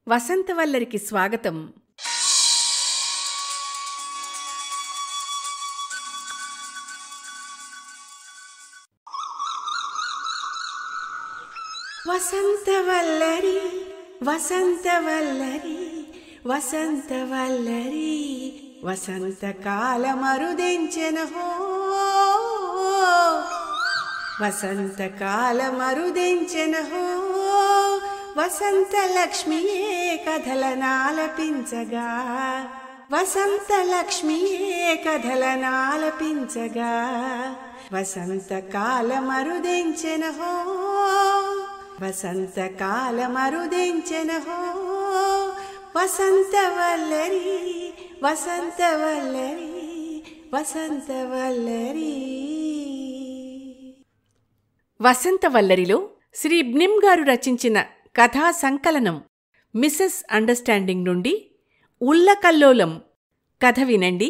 వసంతవల్లరికి స్వాగతం వసంతవల్లరి వసంతవల్లరి వసంతవల్లరి వసంతకాల మరుదెంచెన హో వసంతకాల మరుదెంచెన హో వసంత లక్ష్మియే కథలనాలపించగా వసంత లక్ష్మియే కథలనాలపించగా వసంతకాల మరుదెంచెన హో వసంతకాల మరుదెంచెన హో వసంతవల్లరి వసంతవల్లరి వసంతవల్లరి వసంతవల్లరిలో శ్రీ బ్నిమ్ గారు రచించిన కథా సంకలనం మిసెస్ అండర్స్టాండింగ్ నుండి ఉల్లకల్లోలం కథ వినండి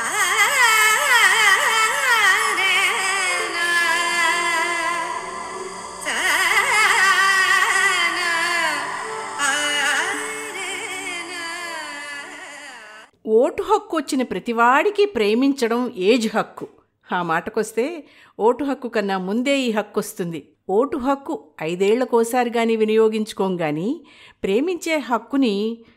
ఓటు హక్కు వచ్చిన ప్రతివాడికి ప్రేమించడం ఏజ్ హక్కు ఆ మాటకొస్తే ఓటు హక్కు కన్నా ముందే ఈ హక్కు వస్తుంది ఓటు హక్కు ఐదేళ్లకోసారి కానీ వినియోగించుకోం కానీ ప్రేమించే హక్కుని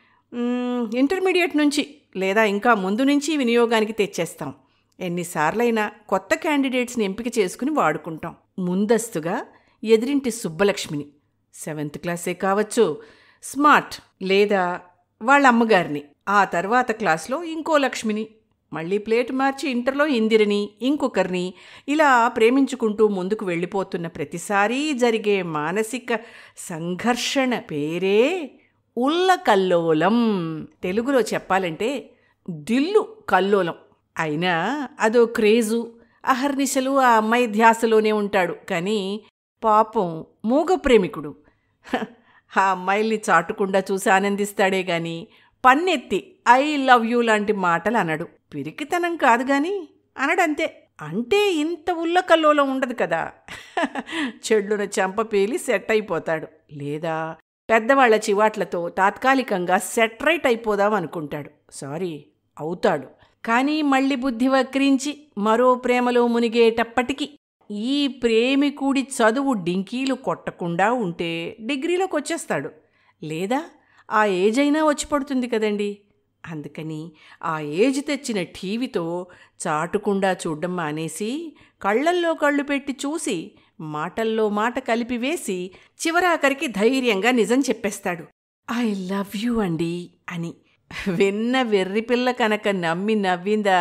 మ్, ఇంటర్మీడియట్ నుంచి లేదా ఇంకా ముందు నుంచి వినియోగానికి తెచ్చేస్తాం ఎన్నిసార్లైనా కొత్త క్యాండిడేట్స్ని ఎంపిక చేసుకుని వాడుకుంటాం ముందస్తుగా ఎదిరింటి సుబ్బలక్ష్మిని సెవెంత్ క్లాసే కావచ్చు స్మార్ట్ లేదా వాళ్ళ అమ్మగారిని ఆ తర్వాత క్లాస్లో ఇంకో లక్ష్మిని మళ్ళీ ప్లేట్ మార్చి ఇంటర్లో ఇందిరని ఇంకొకరిని ఇలా ప్రేమించుకుంటూ ముందుకు వెళ్ళిపోతున్న ప్రతిసారీ జరిగే మానసిక సంఘర్షణ పేరే ఉల్లకల్లోలం తెలుగులో చెప్పాలంటే దిల్లు కల్లోలం అయినా అదో క్రేజు అహర్నిశలు ఆ అమ్మాయి ధ్యాసలోనే ఉంటాడు కానీ పాపం మూగ ప్రేమికుడు హ, ఆ అమ్మాయిల్ని చాటుకుండా చూసి ఆనందిస్తాడే గాని పన్నెత్తి ఐ లవ్ యూ లాంటి మాటలు అనడు పిరికితనం కాదు గాని అనడంతే అంటే ఇంత ఉల్లకల్లోలం ఉండదు కదా చెడ్లున చెంప పేలి సెట్ అయిపోతాడు లేదా పెద్దవాళ్ల చివాట్లతో తాత్కాలికంగా సెట్రైట్ అయిపోదాం అనుకుంటాడు సారీ అవుతాడు కానీ మళ్ళీ బుద్ధి వక్రించి మరో ప్రేమలో మునిగేటప్పటికి ఈ ప్రేమికుడి చదువు డింకీలు కొట్టకుండా ఉంటే డిగ్రీలోకి వచ్చేస్తాడు లేదా ఆ ఏజ్ అయినా వచ్చి పడుతుంది కదండి అందుకని ఆ ఏజ్ తెచ్చిన టీవీతో చాటుకుండా చూడ్డం మానేసి కళ్ళల్లో కళ్ళు పెట్టి చూసి మాటల్లో మాట కలిపి వేసి చివరాఖరికి ధైర్యంగా నిజం చెప్పేస్తాడు ఐ లవ్ యూ అండి అని విన్న వెర్రిపిల్ల కనుక నమ్మి నవ్విందా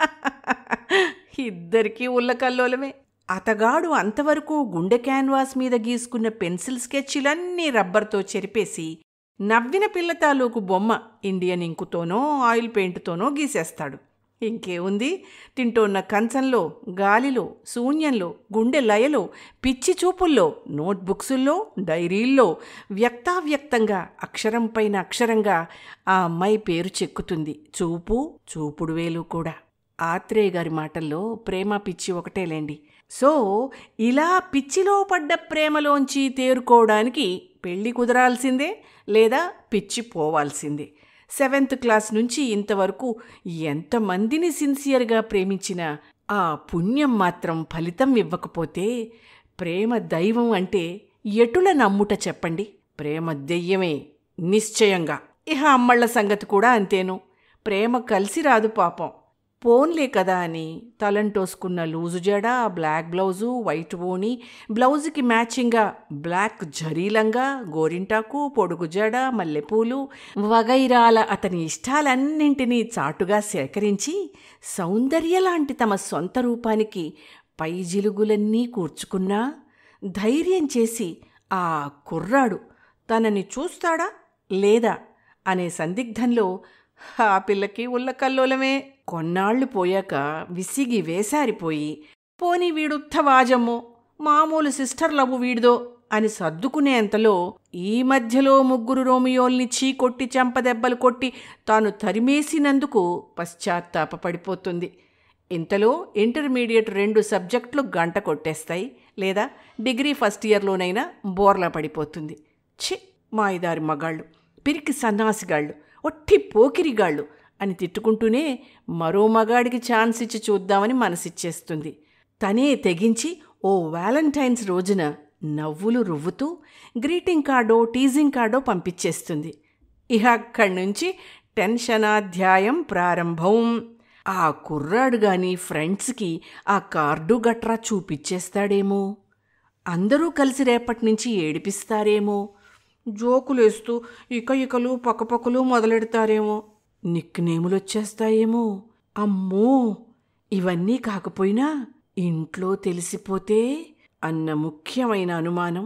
ఇద్దరికీ ఉల్లకల్లోలమే అతగాడు అంతవరకు గుండె క్యాన్వాస్ మీద గీసుకున్న పెన్సిల్ స్కెచ్లన్నీ రబ్బర్తో చెరిపేసి నవ్విన పిల్ల తాలూకు బొమ్మ ఇండియన్ ఇంకుతోనో ఆయిల్ పెయింట్తోనో గీసేస్తాడు ఇంకేముంది తింటోన్న కంచంలో గాలిలో శూన్యంలో గుండె లయలో పిచ్చి చూపుల్లో నోట్బుక్సుల్లో డైరీల్లో వ్యక్తావ్యక్తంగా అక్షరం పైన అక్షరంగా ఆ అమ్మాయి పేరు చెక్కుతుంది చూపు చూపుడు వేలు కూడా ఆత్రేయ గారి మాటల్లో ప్రేమ పిచ్చి ఒకటేలేండి సో ఇలా పిచ్చిలో పడ్డ ప్రేమలోంచి తేరుకోవడానికి పెళ్లి కుదరాల్సిందే లేదా పిచ్చి పోవాల్సిందే సెవెంత్ క్లాస్ నుంచి ఇంతవరకు ఎంతమందిని సిన్సియర్గా ప్రేమించినా ఆ పుణ్యం మాత్రం ఫలితం ఇవ్వకపోతే ప్రేమ దైవం అంటే ఎటుల నమ్ముట చెప్పండి ప్రేమ దెయ్యమే నిశ్చయంగా ఇహ అమ్మళ్ళ సంగతి కూడా అంతేను ప్రేమ కలిసి రాదు పాపం పోన్లే కదా అని తలంటోసుకున్న లూజు జడ బ్లాక్ బ్లౌజు వైట్ ఓణి బ్లౌజుకి మ్యాచింగ్గా బ్లాక్ జరీలంగా గోరింటాకు పొడుగు జడ మల్లెపూలు వగైరాల అతని ఇష్టాలన్నింటినీ చాటుగా సేకరించి సౌందర్య లాంటి తమ సొంత రూపానికి పై జిలుగులన్నీ కూర్చుకున్నా ధైర్యం చేసి ఆ కుర్రాడు తనని చూస్తాడా లేదా అనే సందిగ్ధంలో ఆ పిల్లకి ఉల్లకల్లోలమే కొన్నాళ్లు పోయాక విసిగి వేసారిపోయి పోని వీడుత్త వాజమ్మో మామూలు సిస్టర్ లవ్ వీడిదో అని సర్దుకునేంతలో ఈ మధ్యలో ముగ్గురు రోమియోల్ని చీకొట్టి చెంపదెబ్బలు కొట్టి తాను తరిమేసినందుకు పశ్చాత్తాపపడిపోతుంది ఇంతలో ఇంటర్మీడియట్ రెండు సబ్జెక్టులు గంట కొట్టేస్తాయి లేదా డిగ్రీ ఫస్ట్ ఇయర్లోనైనా బోర్లా పడిపోతుంది ఛి మాయిదారి మగాళ్ళు పిరికి సన్నాసిగాళ్ళు ఒట్టి పోకిరిగాళ్ళు అని తిట్టుకుంటూనే మరో మగాడికి ఛాన్స్ ఇచ్చి చూద్దామని మనసిచ్చేస్తుంది తనే తెగించి ఓ వ్యాలంటైన్స్ రోజున నవ్వులు రువ్వుతూ గ్రీటింగ్ కార్డో టీజింగ్ కార్డో పంపించేస్తుంది ఇక అక్కడి నుంచి టెన్షనాధ్యాయం ప్రారంభం ఆ కుర్రాడు గాని ఫ్రెండ్స్కి ఆ కార్డు గట్రా చూపిచ్చేస్తాడేమో అందరూ కలిసి రేపటి నుంచి ఏడిపిస్తారేమో జోకులేస్తూ ఇక ఇకలు పక్కపక్కలు మొదలెడతారేమో నిక్నేములు వచ్చేస్తాయేమో అమ్మో ఇవన్నీ కాకపోయినా ఇంట్లో తెలిసిపోతే అన్న ముఖ్యమైన అనుమానం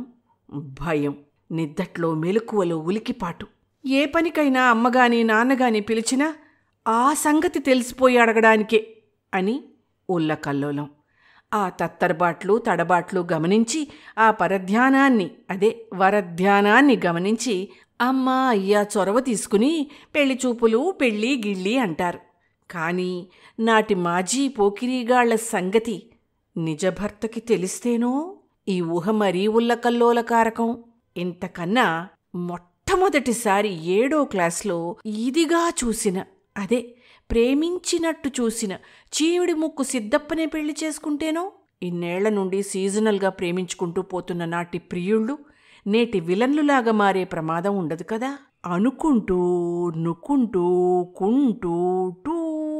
భయం నిద్దట్లో మెలకువలో ఉలికిపాటు ఏ పనికైనా అమ్మగాని నాన్నగాని పిలిచినా ఆ సంగతి తెలిసిపోయి అడగడానికే అని ఉల్లకల్లోలం ఆ తత్తరబాట్లు తడబాట్లు గమనించి ఆ పరధ్యానాన్ని అదే వరధ్యానాన్ని గమనించి అమ్మ అయ్యా చొరవ తీసుకుని పెళ్లి చూపులు పెళ్ళి గిళ్ళి అంటారు కానీ నాటి మాజీ పోకిరీగాళ్ల సంగతి నిజభర్తకి తెలిస్తేనో ఈ ఊహ మరీ ఉల్లకల్లోలకారకం ఇంతకన్నా మొట్టమొదటిసారి ఏడో క్లాస్లో ఇదిగా చూసిన అదే ప్రేమించినట్టు చూసిన చీవిడి ముక్కు సిద్ధప్పనే పెళ్లి చేసుకుంటేనో ఇన్నేళ్ల నుండి సీజనల్గా ప్రేమించుకుంటూ పోతున్న నాటి ప్రియుళ్ళు నేటి విలన్లులాగా మారే ప్రమాదం ఉండదు కదా అనుకుంటూ నుక్కుంటూ కుంటూ టూ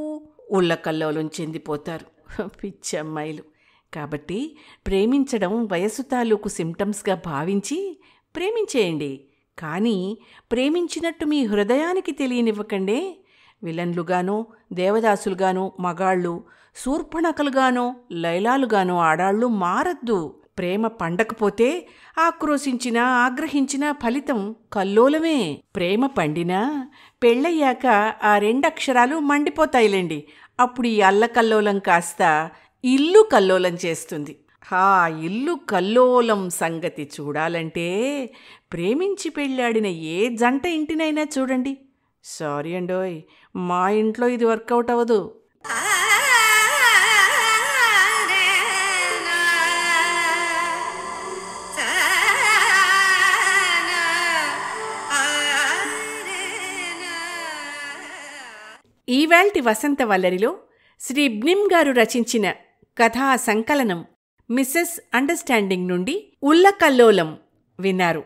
ఉల్లకల్లోలం చెందిపోతారు పిచ్చి అమ్మాయిలు కాబట్టి ప్రేమించడం వయసు తాలూకు సిమ్టమ్స్గా భావించి ప్రేమించేయండి కానీ ప్రేమించినట్టు మీ హృదయానికి తెలియనివ్వకండే విలన్లుగానో దేవదాసులుగానో మగాళ్ళు శూర్పణకలుగానో లైలాలుగానో ఆడాళ్ళు మారద్దు ప్రేమ పండకపోతే ఆక్రోశించినా ఆగ్రహించినా ఫలితం కల్లోలమే ప్రేమ పండినా పెళ్ళయ్యాక ఆ రెండక్షరాలు మండిపోతాయిలేండి అప్పుడు ఈ అల్లకల్లోలం కాస్త ఇల్లు కల్లోలం చేస్తుంది హా ఇల్లు కల్లోలం సంగతి చూడాలంటే ప్రేమించి పెళ్ళాడిన ఏ జంట ఇంటినైనా చూడండి సారీ అండోయ్ మా ఇంట్లో ఇది వర్కౌట్ అవ్వదు ఈవేల్టి వసంత వల్లరిలో శ్రీ బ్నిం గారు రచించిన కథా సంకలనం మిస్సెస్ అండర్స్టాండింగ్ నుండి ఉల్లకల్లోలం విన్నారు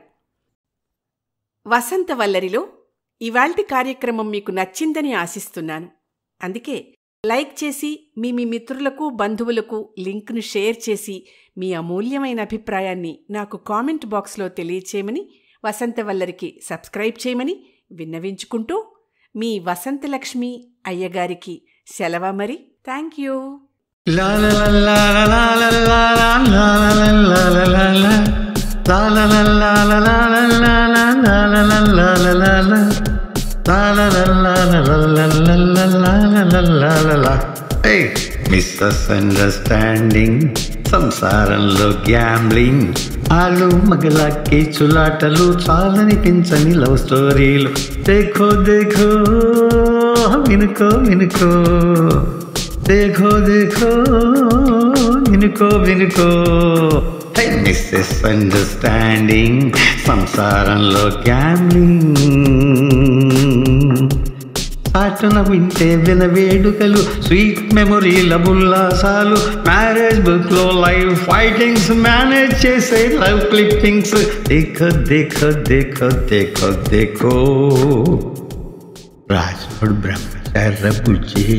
వసంత వల్లరిలో ఇవాల్టి కార్యక్రమం మీకు నచ్చిందని ఆశిస్తున్నాను అందుకే లైక్ చేసి మీ మీ మిత్రులకు బంధువులకు లింక్ను షేర్ చేసి మీ అమూల్యమైన అభిప్రాయాన్ని నాకు కామెంట్ బాక్స్లో తెలియచేయమని వసంతవల్లరికి సబ్స్క్రైబ్ చేయమని విన్నవించుకుంటూ మీ వసంతలక్ష్మి అయ్యగారికి సెలవ మరి thank you La la la la la la la la la la la la la la La la la la la la la la la la la la la la la la La la la la la la la la la la la la la la Hey! Misunderstanding సంసారంలో gambling ఆలు మగలాకి చులాటలు చాలనిపించని love స్టోరీలు దేఖో దేఖో వినుకో వినుకో देखो देखो వినుకో వినుకో మిస్సెస్ అండర్స్టాండింగ్ సంసారంలో గ్యామ్లింగ్ పాటన వింటే విన వేడుకలు స్వీట్ మెమొరీల ఉల్లాసాలు మ్యారేజ్ బుక్ లో లైవ్ ఫైటింగ్స్ మేనేజ్ చేసే లవ్ క్లిప్పింగ్స్ దేఖో దేఖో దేఖో దేఖో దేఖో రాజోడ్ బ్రహ్మచార్య బుజ్జి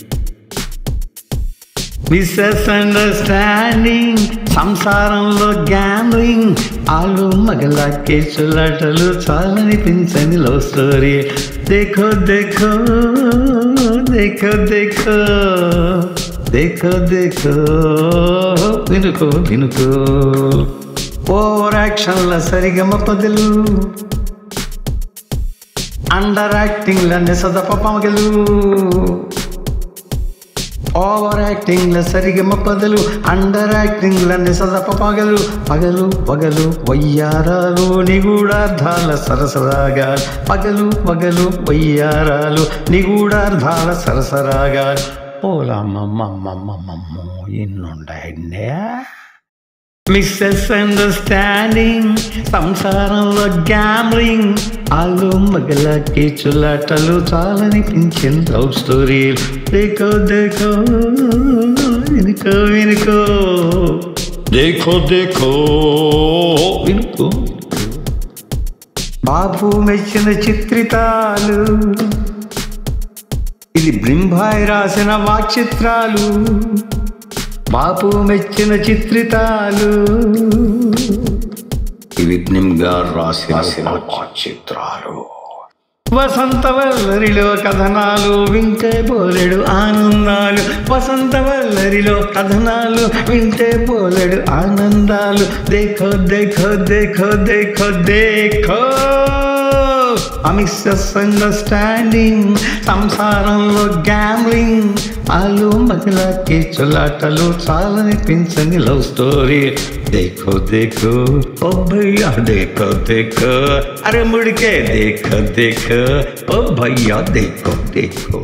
మిస్అండర్స్టాండింగ్ సంసారంలో గ్యాంబ్లింగ్ ఆలు మగల కేసులాటలు చాలనిపించని లవ్ స్టోరీ దేఖో దేఖో దేఖో దేఖో దేఖో దేఖో వినుకో వినుకో ఓవర్ యాక్షన్ల సరిగమ పదులు అండర్ యాక్టింగ్ల నిసదప పమగలు ఓవర్ యాక్టింగ్ల సరిగమ పదలు అండర్ యాక్టింగ్ల నిసదప పగలు పగలు పగలు వయ్యారాలు నిగూఢార్థాల సరసరాగా పగలు పగలు వయ్యారాలు నిగూఢార్థాల సరసరాగా ఓలమ్మమ్మమ్మమ్మమ్మో ఎన్నుండే మిస్సెస్ అండర్స్టాండింగ్ సంసారంలో గ్యామ్లింగ్ ఆలు మగలకి చులాటలు చాలనిపించిన లవ్ స్టోరీలు దేకో దేకో వినుకో వినుకో దేకో దేకో వినుకో బాబు మెచ్చిన చిత్రితాలు ఇది బ్రింభాయ్ రాసిన వాక్చిత్రాలు బాపు మెచ్చిన చిత్రితాలు ఇవి నిమ్గా రాసిన చిత్రాలు వసంతవల్లరిలో కథనాలు వింటే బోలెడు ఆనందాలు వసంతవల్లరిలో కథనాలు వింటే బోలెడు ఆనందాలు దేఖో దేఖో దేఖో దేఖో దేఖో మిస్సెస్ అండర్స్టాండింగ్ సంసారంలో గ్యామ్లింగ్ ఆలు మహిళకి చులాటలు చాలనిపించని లవ్ స్టోరీ దేఖో దేఖో ఓ భయ్యా దేఖో దేఖో అరే ముడికే దేఖో దేఖో ఓ భయ్యా దేఖో దేఖో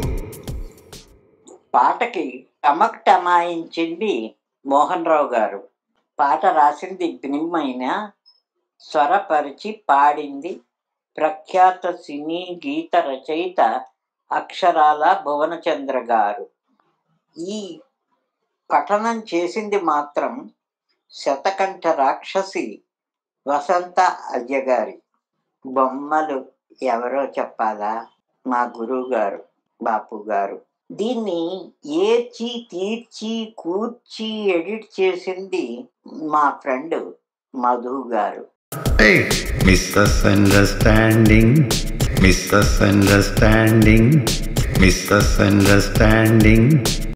పాటకి టమక్ టమాయించింది మోహన్ రావు గారు పాట రాసింది భిన్నమైన స్వరపరిచి పాడింది ప్రఖ్యాత సినీ గీత రచయిత అక్షరాల భువనచంద్ర గారు ఈ పఠనం చేసింది మాత్రం శతకంఠ రాక్షసి వసంత అయ్య గారి బొమ్మలు ఎవరో చెప్పాలా మా గురువు గారు బాపు గారు దీన్ని ఏర్చి తీర్చి కూర్చి ఎడిట్ చేసింది మా ఫ్రెండ్ మధు గారు Hey, misunderstanding, misunderstanding, misunderstanding.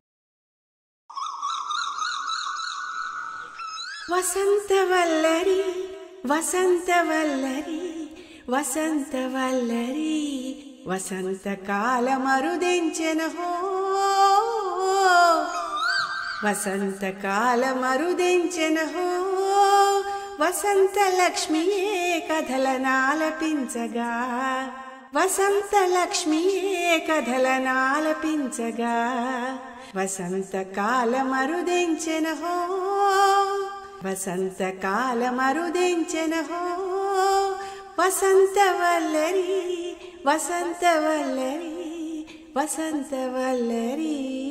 వసంతవల్లరి వసంతవల్లరి వసంతవల్లరి వసంతకాల మరుదెంచెన హో వసంతకాల మరుదెంచెన హో వసంత లక్ష్మియే కథలనాలపించగా వసంత లక్ష్మియే కథలనాలపించగా వసంతకాల మరుదెంచెన హో వసంతకాల మరుదెంచెన హో వసంతవల్లరి వసంతవల్లరి వసంతవల్లరి